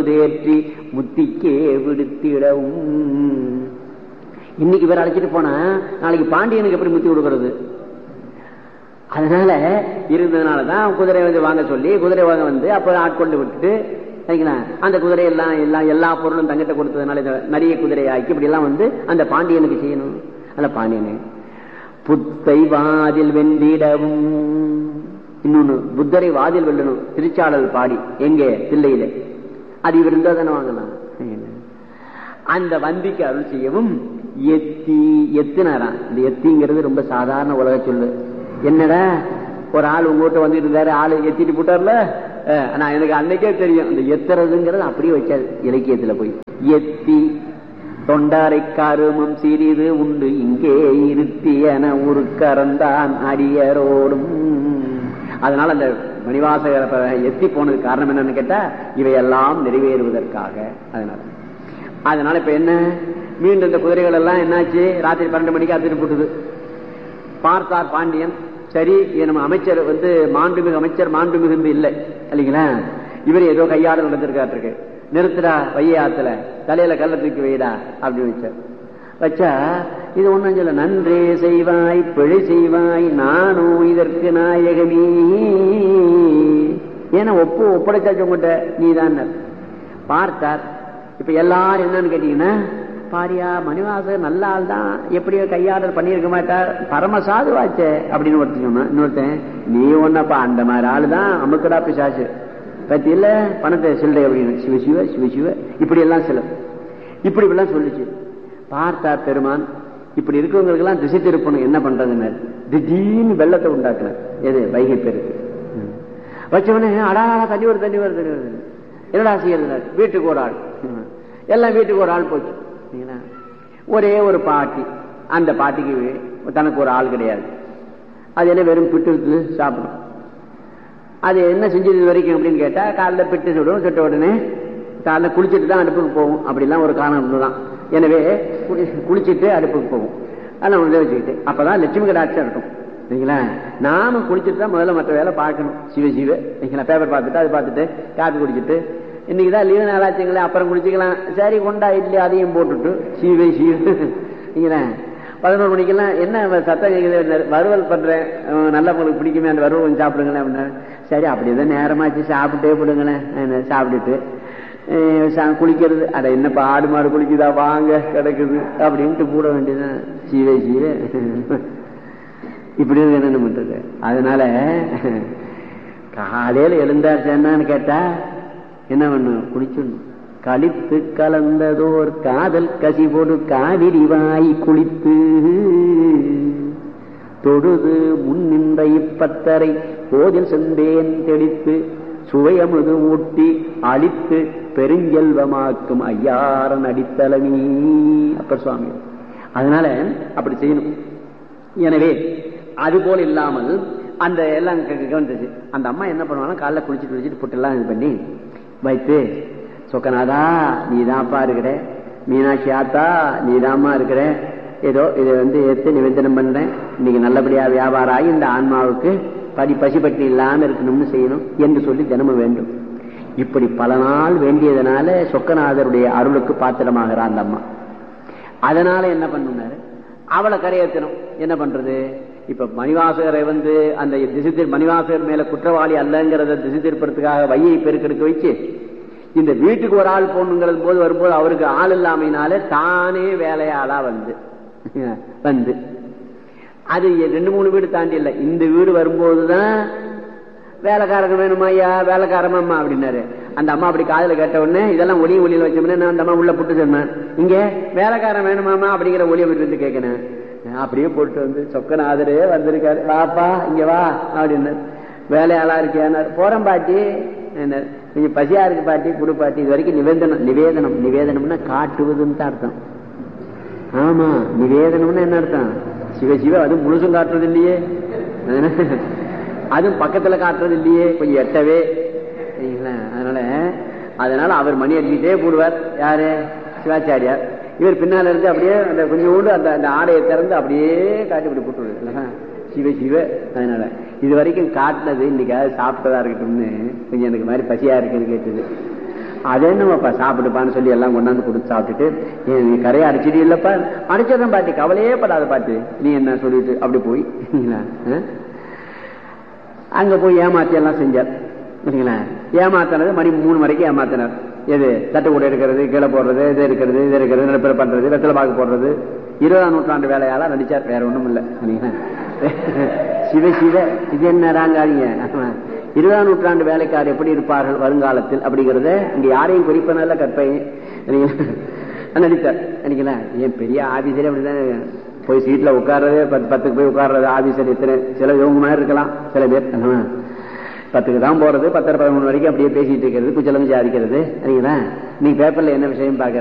தேற்றி முத்திக்கே விடுத்திடவும் இன்னைக்கு இவர் அழைச்சிட்டு போனா நாளைக்கு பாண்டியனுக்கு எப்படி முத்தி கொடுக்கறது அதனால இருந்ததுனாலதான் குதிரை வந்து வாங்க சொல்லி குதிரை வாங்க வந்து அப்ப ஆட்கொண்டு விட்டுட்டு சரிங்களா அந்த குதிரை எல்லாம் எல்லாம் எல்லா பொருளும் தங்கிட்ட கொடுத்ததுனால இந்த நிறைய குதிரை ஆக்கி இப்படி எல்லாம் வந்து அந்த பாண்டியனுக்கு செய்யணும் அல்ல பாண்டியனு புத்தை வாதில் வென்றிடவும் இன்னொன்னு புத்தரை வாதில் வெல்லணும் திருச்சாளல் பாடி எங்க தில்லையில அது இவர் இருந்தா தானே வாங்கலாம் அந்த வந்திக்கு அருள் செய்யவும் எத்தி எத்தினாராம் இந்த எத்திங்கிறது ரொம்ப சாதாரண உலக சொல்லு என்னடா ஒரு ஆள் உங்ககிட்ட வந்துட்டு இருந்தாரு ஆளு எத்திட்டு போட்டார்ல நான் எனக்கு அன்னைக்கே தெரியும் அந்த எத்துறதுங்கிறது அப்படியே வச்சாது இலக்கியத்துல போய் எத்தி தொண்டாரை கருமம் சிறிது உண்டு இங்கே இருத்தி என ஒரு கறந்தான் அடியரோடும் அதனால அந்த மணிவாசகர் எத்தி போனதுக்கு காரணம் என்னன்னு கேட்டா இவையெல்லாம் நிறைவேறுவதற்காக அதனால அதனால இப்ப என்ன மீண்டும் இந்த குதிரைகள் எல்லாம் என்னாச்சு ராத்திரி பன்னெண்டு மணிக்கு அதிர்ந்து போட்டுது பார்த்தார் பாண்டியன் சரி நம்ம அமைச்சர் வந்து மாண்புமிகு அமைச்சர் மாண்பு மிகுந்து இல்லை இல்லைங்களா இவர் ஏதோ கையாட நடந்திருக்காரு நிறுத்துடா வைய ஆத்துல தலையில கல்ல தூக்கி வைடா அப்படின்னு வச்சார் வச்சா இது ஒண்ணும் சொல்ல நன்றே செய்வாய் பிழை செய்வாய் நானும் இதற்கு நாயகமே ஏன்னா ஒப்பு ஒப்படைச்சாச்சு உங்ககிட்ட நீதான் பார்த்தார் இப்ப எல்லாரும் என்னன்னு கேட்டீங்கன்னா பாரியா மணிவாசர் நல்ல ஆள் தான் எப்படியோ கையாடல் பண்ணியிருக்க மாட்டார் பரம சாதுவாச்சே அப்படின்னு ஒருத்தன் சொன்னான் இன்னொருத்தன் நீ ஒன்னப்பா அந்த மாதிரி ஆளு தான் அமுக்கடா பிசாசு பத்தி இல்ல பணத்தை சில்லறை அப்படின்னு சிவ சிவ சிவ சிவ இப்படி எல்லாம் சில இப்படி எல்லாம் சொல்லுச்சு பார்த்தார் பெருமான் இப்படி இருக்கவங்களுக்கு எல்லாம் திசை திருப்பணும் என்ன பண்றதுன்னு திடீர்னு வெள்ளத்தை உண்டாக்குனார் எது வைகை பெருக்கு வச்சவனே அடா தண்ணி வருது தண்ணி வருது தண்ணி வருது என்னடா செய்யறது வீட்டுக்கு ஒரு ஆள் எல்லாம் வீட்டுக்கு ஒரு ஆள் போச்சு ஒரே ஒரு பாட்டி அந்த பாட்டிக்கு தனக்கு ஒரு ஆள் கிடையாது அது என்ன வெறும் பிட்டு சாப்பிடும் அது என்ன செஞ்சது வரைக்கும் அப்படின்னு கேட்டா காலைல பிட்டு சுடும் சுட்ட உடனே காலைல குளிச்சுட்டு தான் அடுப்புக்கு போகும் அப்படிலாம் ஒரு காரணம் இருந்துதான் எனவே குளிச்சுட்டு அடுப்புக்கு போகும் அதெல்லாம் உள்ள வச்சுக்கிட்டு அப்பதான் லட்சுமி கடாட்சம் இருக்கும் சரிங்களா நாம குளிச்சுட்டு தான் முதல்ல மற்ற வேலை பார்க்கணும் சிவ சிவ சரிங்களா பேப்பர் பார்த்துட்டு அது பார்த்துட்டு காப்பி குடிச்சிட்டு இன்னைக்குதான் லீவு நாளாச்சுங்களே அப்புறம் குடிச்சுக்கலாம் சரி கொண்டா இட்லி அதையும் போட்டுட்டு சீவை சீவை பதினோரு மணிக்கெல்லாம் என்ன சத்தம் கேட்குது வறுவல் பண்றேன் நல்ல உங்களுக்கு பிடிக்குமே அந்த வறுவல் கொஞ்சம் சாப்பிடுங்களேன் அப்படின்னா சரி அப்படிதான் நேரமாச்சு சாப்பிட்டே போடுங்களேன் சாப்பிட்டுட்டு குளிக்கிறது அட என்னப்பா ஆடு மாடு குளிக்குதா வாங்க கிடக்குது அப்படின்ட்டு போட வேண்டியதுதான் சீவை சீவை இப்படி என்ன பண்றது அதனால காலையில எழுந்தாச்சுன்னு கேட்டா என்ன பண்ணும் குளிச்சிடணும் கழித்து கலந்ததோர் காதல் கசிபோடு காவிரி வாய் குளித்து தொழுது முன்னின்ற இப்பத்தரை கோதில் செந்தேன் தெளித்து சுவையமுது ஊட்டி அழித்து பெருஞ்செல்வமாக்கும் ஐயாரன் அடித்தலமீ அப்பர் சுவாமி அதனால அப்படி செய்யணும் எனவே அது போல இல்லாமல் அந்த எல்லாம் கவனிச்சு அந்த அம்மா என்ன பண்ணுவாங்க காலைல குளிச்சுட்டு குளிச்சுட்டு புட்டெல்லாம் இது பண்ணி வைத்து சொக்கநாதா நீ தான்ப்பா இருக்கிற மீனாட்சி ஆத்தா நீ தாமா இருக்கிற ஏதோ இதை வந்து ஏற்று நிவேதனம் பண்றேன் இன்னைக்கு நல்லபடியா வியாபாரம் ஆகி இந்த ஆன்மாவுக்கு படி பசிப்பட்டி இல்லாம இருக்கணும்னு செய்யணும் என்று சொல்லி தினமும் வேண்டும் இப்படி பல நாள் வேண்டியதனால சொக்கநாதருடைய அருளுக்கு பாத்திரமாகிறார் அந்த அம்மா அதனால என்ன பண்ணுனாரு அவளை கரையேற்றணும் என்ன பண்றது இப்ப மணிவாசகரை வந்து அந்த திசை மணிவாசகர் மேல குற்றவாளி அல்லங்கிறத திசை திருப்பறதுக்காக வையை பெருக்கெடுக்க வச்சு இந்த வீட்டுக்கு ஒரு ஆள் போகணுங்கிறது போது வரும்போது அவருக்கு ஆள் இல்லாமையினால தானே வேலையாளா வந்து வந்து அது ரெண்டு மூணு வீடு தாண்டி இல்லை இந்த வீடு வரும்போதுதான் வேலைக்காரங்க வேணுமா ஐயா வேலைக்காரமாம்மா அப்படின்னாரு அந்த அம்மா அப்படி காதல கேட்ட உடனே இதெல்லாம் ஒளி ஒளியில வச்சோம்னா நான் அந்த அம்மா உள்ள புட்டு சொன்னேன் இங்க வேலைக்காரன் வேணுமாமா அப்படிங்கிற ஒளியை விட்டு வந்து கேட்கணும் அப்படியே போட்டு வந்து சொக்கநாதரே வந்திருக்காரு வாப்பா இங்க வா அப்படின்னு வேலையாளா இருக்கியா போறேன் பாட்டி என்ன கொஞ்சம் பசியா இருக்கு பாட்டி குடு பாட்டி இது வரைக்கும் நிவேதனம் நிவேதனம் நிவேதனம்னா காட்டுவதுன்னு தான் அர்த்தம் ஆமா நிவேதனம்னு என்ன அர்த்தம் சிவ சிவ அது முழுசும் காட்டுறது இல்லையே அதுவும் பக்கத்துல காட்டுறது இல்லையே கொஞ்சம் எட்டவே சரிங்களா அதனால அதனால அவர் மணி அடிச்சுட்டே போடுவார் யாரு சிவாச்சாரியார் இவர் பின்னால இருந்து அப்படியே அந்த கொஞ்சோண்டு அந்த அந்த ஆடையை திறந்து அப்படியே காட்டி இப்படி போட்டுருது சிவ சிவ அதனால இது வரைக்கும் காட்டினது இன்னைக்காவது சாப்பிட்டதா இருக்கட்டும்னு கொஞ்சம் எனக்கு மாதிரி பசியா இருக்குன்னு கேட்டது அது என்னமாப்பா சாப்பிட்டுப்பான்னு சொல்லி எல்லாம் கொண்டாந்து கொடுத்து சாப்பிட்டுட்டு "ஏன் நீ கரையை அடிச்சிட்டு இல்லப்பா அடிச்சிடறேன் பாட்டி கவலையே படாத பாட்டி நீ என்ன சொல்லிட்டு அப்படி போய் ஆ? அங்க போய் ஏமாத்தி எல்லாம் செஞ்சார் சரிங்களா ஏமாத்தினது மணி மூணு வரைக்கும் ஏமாத்தினார் எது தட்டு கூட எடுக்கிறது கீழே போடுறது இது எடுக்கிறது இது எடுக்கிறது நிலப்பெற பண்றது வெத்தலை பாக்கு போடுறது இருபதாம் நூற்றாண்டு வேலையால நடிச்சார் வேற ஒண்ணும் இல்ல சரிங்களா சிவ சிவ இது என்ன ராங்காதீங்க ஆமா. இருபதாம் நூற்றாண்டு வேலைக்காரர் எப்படி இருப்பார்கள் வருங்காலத்தில் அப்படிங்கறத இங்க யாரையும் குறிப்பனல்ல கற்பை சரிங்களா? நடித்தார் சரிங்களா ஏன் பெரிய ஆபீசரே அப்படிதான் போய் சீட்ல உட்கார்றது பத்து பத்துக்கு போய் உட்கார்றது ஆபீசர் எத்தனை சில இவங்க மாதிரி இருக்கலாம் சில பேர் ஆமா. பத்துக்கு தான் போறது பத்தரை பதிமூணு வரைக்கும் அப்படியே பேசிட்டு இருக்கிறது குச்சலம் விசாரிக்கிறது சரிங்களா நீ பேப்பர்ல என்ன விஷயம் பார்க்க